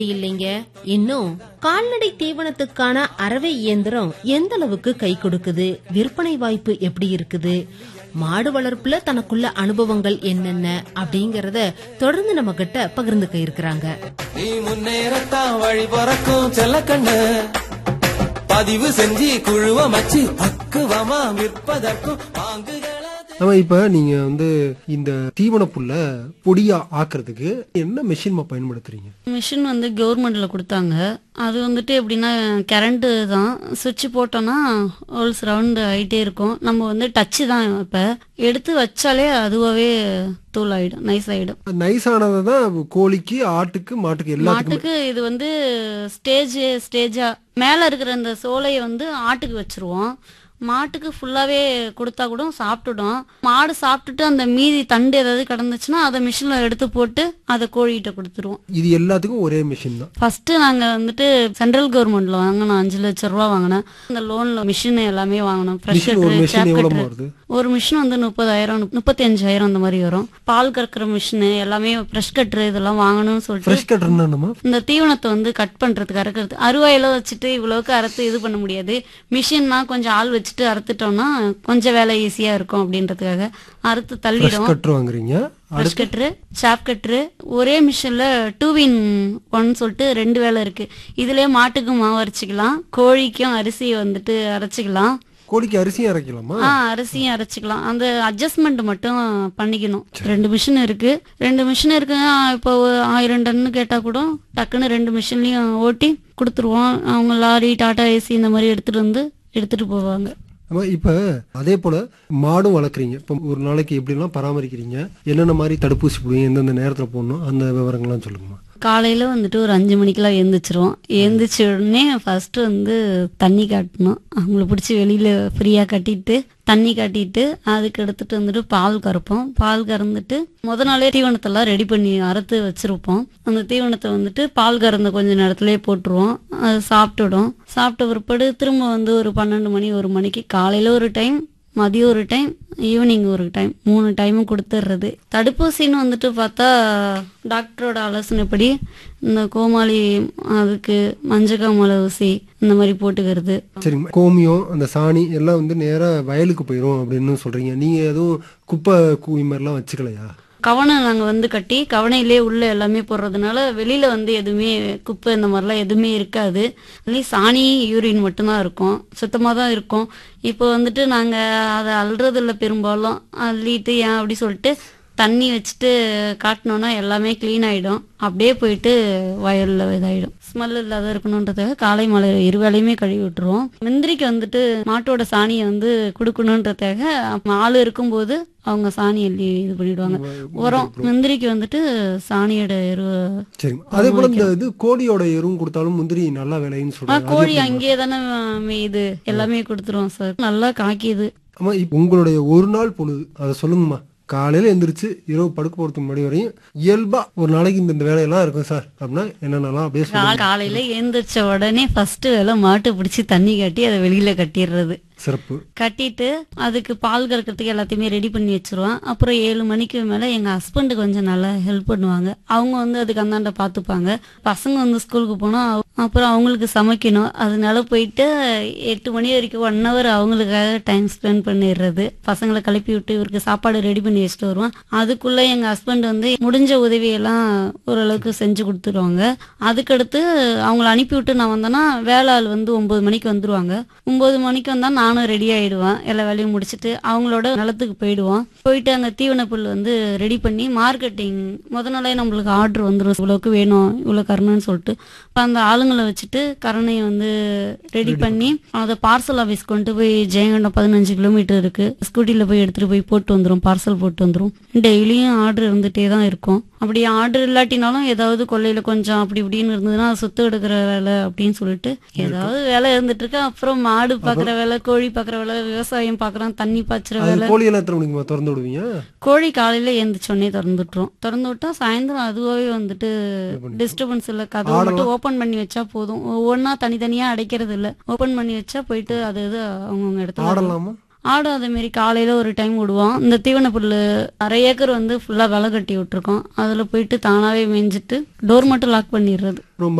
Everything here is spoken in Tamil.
இல்லைங்க இன்னும் கால்நடை தீவனத்துக்கான அரவை இயந்திரம் எந்த அளவுக்கு கை கொடுக்குது விற்பனை வாய்ப்பு எப்படி இருக்குது மாடு வளர்ப்புல தனக்குள்ள அனுபவங்கள் என்னென்ன அப்படிங்கறத தொடர்ந்து நம்ம கிட்ட பகிர்ந்துக்க இருக்கிறாங்க நீ முன்னேறத்தான் வழி பிறக்கும் செல்லக்கண்ணு பதிவு செஞ்சு குழுவ மச்சி பக்குவமா விற்பதற்கும் வாங்குகளை ஆமா இப்ப நீங்க வந்து இந்த தீவன புல்ல பொடியா ஆக்குறதுக்கு என்ன மெஷின் பயன்படுத்துறீங்க மிஷின் வந்து கவர்மெண்ட்ல கொடுத்தாங்க அது வந்துட்டு எப்படின்னா கரண்ட் தான் சுவிட்ச் போட்டோம்னா ஹோல்ஸ் ரவுண்ட் ஆயிட்டே இருக்கும் நம்ம வந்து டச்சு தான் இப்ப எடுத்து வச்சாலே அதுவாவே தூள் ஆயிடும் நைஸ் ஆயிடும் நைஸ் ஆனதை தான் கோழிக்கு ஆட்டுக்கு மாட்டுக்கு எல்லாத்துக்குமே மாட்டுக்கு இது வந்து ஸ்டேஜ் ஸ்டேஜா மேல இருக்கிற அந்த சோலையை வந்து ஆட்டுக்கு வச்சிருவோம் மாட்டுக்கு ஃபுல்லாவே கொடுத்தா கூட சாப்பிட்டுடும் மாடு சாப்பிட்டுட்டு அந்த மீதி தண்டு ஏதாவது கிடந்துச்சுன்னா அதை மிஷின்ல எடுத்து போட்டு அதை கோழிகிட்ட கொடுத்துருவோம் இது எல்லாத்துக்கும் ஒரே மிஷின் தான் ஃபர்ஸ்ட் நாங்க வந்துட்டு சென்ட்ரல் கவர்மெண்ட்ல வாங்கினோம் அஞ்சு லட்சம் ரூபா வாங்கினேன் அந்த லோன்ல மிஷின் எல்லாமே வாங்கினோம் ஃப்ரெஷ் மிஷின் ஒரு மிஷின் எவ்வளவு வருது ஒரு மிஷின் வந்து முப்பதாயிரம் முப்பத்தி அஞ்சாயிரம் அந்த மாதிரி வரும் பால் கறக்கிற மிஷின் எல்லாமே ஃப்ரெஷ் கட்டுரு இதெல்லாம் வாங்கணும்னு சொல்லிட்டு ஃப்ரெஷ் கட்டர்னா என்னம்மா இந்த தீவனத்தை வந்து கட் பண்றதுக்கு அறுக்கிறது அருவாயில வச்சுட்டு இவ்வளவுக்கு அறுத்து இது பண்ண முடியாது மிஷின்னா கொஞ்சம் ஆள் வச்சுட்டு அறுத்துட்டோம்னா கொஞ்சம் வேலை ஈஸியா இருக்கும் அப்படின்றதுக்காக அறுத்து ஃப்ரெஷ் தள்ளிடும் கட்டர் வாங்குறீங்க ப்ரஷ் கட்ரு சாப் கட்ரு ஒரே மிஷின்ல டூ வின் ஒன் சொல்லிட்டு ரெண்டு வேலை இருக்கு இதுலயே மாட்டுக்கு மாவு அரைச்சிக்கலாம் கோழிக்கும் அரிசி வந்துட்டு அரைச்சிக்கலாம் கோழிக்கு அரிசியும் அரைக்கலாமா ஆ அரிசியும் அரைச்சிக்கலாம் அந்த அட்ஜஸ்ட்மெண்ட் மட்டும் பண்ணிக்கணும் ரெண்டு மிஷின் இருக்கு ரெண்டு மிஷின் இருக்கு ஆ, இப்போ ஒரு ஆயிரம் டன்னு கேட்டா கூட டக்குன்னு ரெண்டு மிஷின்லயும் ஓட்டி கொடுத்துருவோம் அவங்க லாரி டாடா ஏசி இந்த மாதிரி எடுத்துட்டு வந்து எடுத்துட்டு போவாங்க ஆமா இப்ப அதே போல மாடும் வளர்க்குறீங்க இப்ப ஒரு நாளைக்கு எப்படிலாம் பராமரிக்கிறீங்க என்னென்ன மாதிரி தடுப்பூசி போடுவீங்க எந்தெந்த நேரத்துல போடணும் அந்த விவரங்கள்லாம் சொல்லுங்கம்மா காலையில வந்துட்டு ஒரு அஞ்சு மணிக்கெல்லாம் எழுந்திரிச்சிரும் எழுந்திரிச்ச உடனே ஃபர்ஸ்ட் வந்து தண்ணி காட்டணும் அவங்கள பிடிச்சி வெளியில ஃப்ரீயா கட்டிட்டு தண்ணி காட்டிட்டு அதுக்கு எடுத்துட்டு வந்துட்டு பால் கறப்போம் பால் கறந்துட்டு முத நாளே தீவனத்தெல்லாம் ரெடி பண்ணி அறுத்து வச்சிருப்போம் அந்த தீவனத்தை வந்துட்டு பால் கறந்த கொஞ்ச நேரத்திலேயே போட்டுருவோம் அது சாப்பிட்டுடும் சாப்பிட்ட பிற்பாடு திரும்ப வந்து ஒரு பன்னெண்டு மணி ஒரு மணிக்கு காலையில ஒரு டைம் மதியம் ஒரு டைம் ஈவினிங் ஒரு டைம் மூணு டைமும் கொடுத்துட்றது தடுப்பூசின்னு வந்துட்டு பார்த்தா டாக்டரோட ஆலோசனைப்படி இந்த கோமாளி அதுக்கு மஞ்சக்காமலை ஊசி இந்த மாதிரி போட்டுக்கிறது சரிங்க கோமியம் அந்த சாணி எல்லாம் வந்து நேரா வயலுக்கு போயிரும் அப்படின்னு சொல்றீங்க நீங்க எதுவும் குப்பை கூவி மாதிரிலாம் வச்சுக்கலையா கவனை நாங்கள் வந்து கட்டி கவனையிலே உள்ள எல்லாமே போடுறதுனால வெளியில வந்து எதுவுமே குப்பை இந்த மாதிரிலாம் எதுவுமே இருக்காது only சாணி யூரின் மட்டும்தான் இருக்கும் சுத்தமாக தான் இருக்கும் இப்போ வந்துட்டு நாங்கள் அதை அல்றதில்ல பெரும்பாலும் அள்ளிட்டு ஏன் அப்படி சொல்லிட்டு தண்ணி வச்சுட்டு காட்டினோன்னா எல்லாமே க்ளீன் ஆயிடும் அப்படியே போயிட்டு வயல்ல இதாயிடும் ஸ்மெல் இல்லாத இருக்கணுன்றதுக்காக காலை மலை இரு வேளையுமே கழுவி விட்டுருவோம் முந்திரிக்கு வந்துட்டு மாட்டோட சாணியை வந்து கொடுக்கணுன்றதுக்காக ஆள் இருக்கும்போது அவங்க சாணி அள்ளி இது பண்ணிடுவாங்க உரம் முந்திரிக்கு வந்துட்டு சாணியோட எரு சரிங்க அதே போல இந்த இது கோழியோட எருவும் கொடுத்தாலும் முந்திரி நல்லா விளையுன்னு ஆ, சொல்றாங்க கோழி அங்கேயே தானே மேயுது எல்லாமே கொடுத்துருவோம் சார் நல்லா காக்கிது ஆமா இப்ப உங்களுடைய ஒரு நாள் பொழுது அதை சொல்லுங்கம்மா காலையில எந்திரிச்சு இரவு படுக்க போறதுக்கு முன்னாடி வரையும் இயல்பா ஒரு நாளைக்கு இந்த இந்த வேலையெல்லாம் இருக்கும் சார் அப்படின்னா என்னென்னலாம் அப்படியே சொல்லுங்க கா- காலையில எழுந்திரிச்ச உடனே ஃபர்ஸ்ட் வேலை மாட்டு பிடிச்சி தண்ணி கட்டி அதை வெளியில கட்டிடுறது சிறப்பு கட்டிட்டு அதுக்கு பால் கறக்கிறதுக்கு எல்லாத்தையுமே ரெடி பண்ணி வச்சிருவேன் அப்புறம் ஏழு மணிக்கு மேல எங்க ஹஸ்பண்ட் கொஞ்சம் நல்லா ஹெல்ப் பண்ணுவாங்க அவங்க வந்து அதுக்கு அந்தாண்ட பாத்துப்பாங்க பசங்க வந்து ஸ்கூலுக்கு போனா அவ- அப்புறம் அவங்களுக்கு சமைக்கணும் அதனால போயிட்டு எட்டு மணி வரைக்கும் ஒன் ஹவர் அவங்களுக்காக டைம் ஸ்பெண்ட் பண்ணிடுறது பசங்களை கிளப்பி விட்டு இவருக்கு சாப்பாடு ரெடி பண்ணி வச்சுட்டு வருவேன் அதுக்குள்ள எங்க ஹஸ்பண்ட் வந்து முடிஞ்ச உதவியெல்லாம் ஓரளவுக்கு செஞ்சு கொடுத்துருவாங்க அதுக்கடுத்து அவங்கள அனுப்பி விட்டு நான் வந்தேன்னா வேலை ஆள் வந்து ஒன்பது மணிக்கு வந்துருவாங்க ஒன்பது மணிக்கு வந்தா நானும் ரெடி ஆயிடுவேன் எல்லா வேலையும் முடிச்சுட்டு அவங்களோட நிலத்துக்கு போயிடுவோம் போயிட்டு அங்க தீவன புல் வந்து ரெடி பண்ணி மார்க்கெட்டிங் முத நாளே நம்மளுக்கு ஆர்டர் வந்துடும் இவ்வளோக்கு வேணும் இவ்வளோ கரணும்னு சொல்லிட்டு அப்ப அந்த ஆளுங்களை வச்சுட்டு கரணையை வந்து ரெடி பண்ணி அதை பார்சல் ஆஃபீஸ் கொண்டு போய் ஜெயங்கண்டம் பதினஞ்சு கிலோமீட்டர் இருக்கு ஸ்கூட்டில போய் எடுத்துட்டு போய் போட்டு வந்துரும் பார்சல் போட்டு வந்துரும் டெய்லியும் ஆர்டர் இருந்துட்டே தான் இருக்கும் அப்படி ஆர்டர் இல்லாட்டினாலும் ஏதாவது கொல்லையில கொஞ்சம் அப்படி இப்படின்னு இருந்ததுன்னா சுத்தம் எடுக்கிற வேலை அப்படின்னு சொல்லிட்டு ஏதாவது வேலை இருந்துட்டு இருக்கு அப்புறம் மாடு பாக்குற வேலை கோழி பாக்குற வேலை விவசாயம் பாக்குறோம் தண்ணி பாய்ச்சுற அது வேலை கோழி எல்லாம் எத்தனை மணிக்குமா திறந்து விடுவீங்க கோழி காலையில எழுந்திரிச்சோடனே திறந்துட்டுரும் திறந்து விட்டா சாயந்தரம் அதுவாகவே வந்துட்டு டிஸ்டர்பன்ஸ் இல்ல கதவை மட்டும் ஓபன் பண்ணி வச்சா போதும் ஒவ்வொன்னா தனித்தனியா அடைக்கிறது இல்ல ஓபன் பண்ணி வச்சா போயிட்டு அது இது அவங்கவுங்க இடத்துல ஆடலாமா ஆடும் அதே மாதிரி காலையில ஒரு டைம் விடுவோம் இந்த தீவன புல்லு அரை ஏக்கர் வந்து ஃபுல்லா விலை கட்டி விட்டுருக்கோம் அதுல போயிட்டு தானாவே மேய்ஞ்சிட்டு டோர் மட்டும் லாக் பண்ணிடுறது ரொம்ப